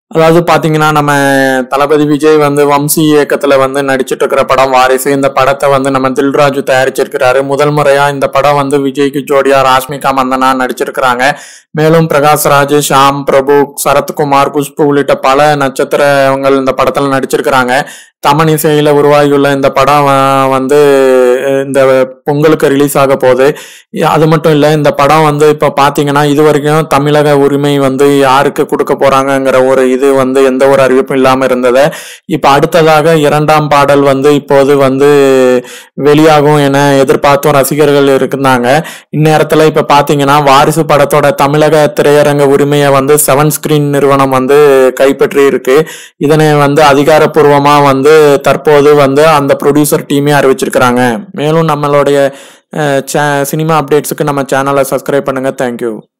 அதாவது பாத்தீங்கன்னா நம்ம தளபதி விஜய் வந்து வம்சி இயக்கத்துல வந்து நடிச்சிட்டு இருக்கிற படம் வாரிசு இந்த படத்தை வந்து நம்ம தில்ராஜு தயாரிச்சிருக்கிறாரு முதல் முறையா இந்த படம் வந்து விஜய்க்கு ஜோடியா ராஷ்மிகா மந்தனா நடிச்சிருக்கிறாங்க மேலும் பிரகாஷ்ராஜ் ஷாம் பிரபு சரத்குமார் குஷ்பு உள்ளிட்ட பல நட்சத்திரங்கள் இந்த படத்துல நடிச்சிருக்கிறாங்க தமன் இசையில உருவாகியுள்ள இந்த படம் அஹ், வந்து அஹ், இந்த பொங்கலுக்கு ரிலீஸ் ஆக போகுது அது மட்டும் இல்ல இந்த படம் வந்து இப்ப பாத்தீங்கன்னா இது வரைக்கும் தமிழக உரிமை வந்து யாருக்கு கொடுக்க போறாங்கங்கிற ஒரு இது வந்து எந்த ஒரு அறிவிப்பும் இல்லாம இருந்தது இப்ப அடுத்ததாக இரண்டாம் பாடல் வந்து இப்போது வந்து வெளியாகும் என எதிர்பார்த்தும் ரசிகர்கள் இருந்தாங்க இந்நேரத்துல இப்ப பாத்தீங்கன்னா வாரிசு படத்தோட தமிழக திரையரங்க உரிமையை வந்து செவன் ஸ்கிரீன் நிறுவனம் வந்து கைப்பற்றி இருக்கு இதனை வந்து அதிகாரப்பூர்வமா வந்து தற்போது வந்து அந்த ப்ரொடியூசர் டீமே அறிவிச்சிருக்கிறாங்க மேலும் நம்மளுடைய அஹ், சே- சினிமா அப்டேட்ஸுக்கு நம்ம சேனலை சப்ஸ்கிரைப் பண்ணுங்க தேங்க்யூ